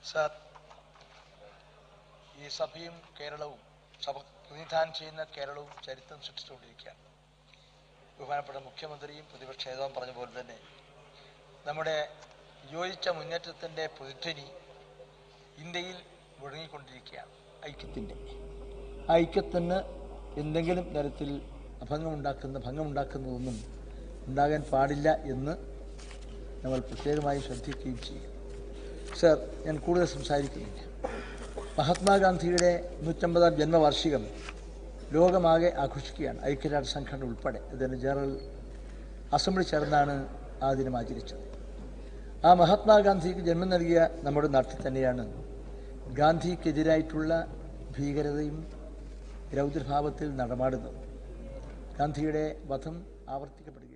sir ഈ സഭയും കേരളവും സഭ പ്രതിനിധാനം ചെയ്യുന്ന കേരളവും ചരിത്രം സൃഷ്ടിച്ചുകൊണ്ടിരിക്കുകയാണ് ബഹുമാനപ്പെട്ട മുഖ്യമന്ത്രിയും പ്രതിപക്ഷ നേതാവും പറഞ്ഞ പോലെ തന്നെ നമ്മുടെ യോജിച്ച മുന്നേറ്റത്തിൻ്റെ പ്രതിധ്വനി ഇന്ത്യയിൽ മുഴങ്ങിക്കൊണ്ടിരിക്കുകയാണ് ഐക്യത്തിൻ്റെ ആ ഐക്യത്തിന് എന്തെങ്കിലും തരത്തിൽ അഭംഗമുണ്ടാക്കുന്ന ഭംഗമുണ്ടാക്കുന്നതൊന്നും ഉണ്ടാകാൻ പാടില്ല എന്ന് നമ്മൾ പ്രത്യേകമായി ശ്രദ്ധിക്കുകയും ചെയ്യും സർ ഞാൻ കൂടുതൽ സംസാരിക്കുന്നില്ല മഹാത്മാഗാന്ധിയുടെ നൂറ്റമ്പതാം ജന്മവാർഷികം ലോകമാകെ ആഘോഷിക്കുകയാണ് ഐക്യരാഷ്ട്ര സംഘടന ഉൾപ്പെടെ ഇതിന് ജനറൽ അസംബ്ലി ചേർന്നാണ് ആ ദിനം ആചരിച്ചത് ആ മഹാത്മാഗാന്ധിക്ക് ജന്മം നൽകിയ നമ്മുടെ നാട്ടിൽ തന്നെയാണ് ഗാന്ധിക്കെതിരായിട്ടുള്ള ഭീകരതയും രൗദ്രഭാവത്തിൽ നടമാടുന്നത് ഗാന്ധിയുടെ വധം ആവർത്തിക്കപ്പെടുകയും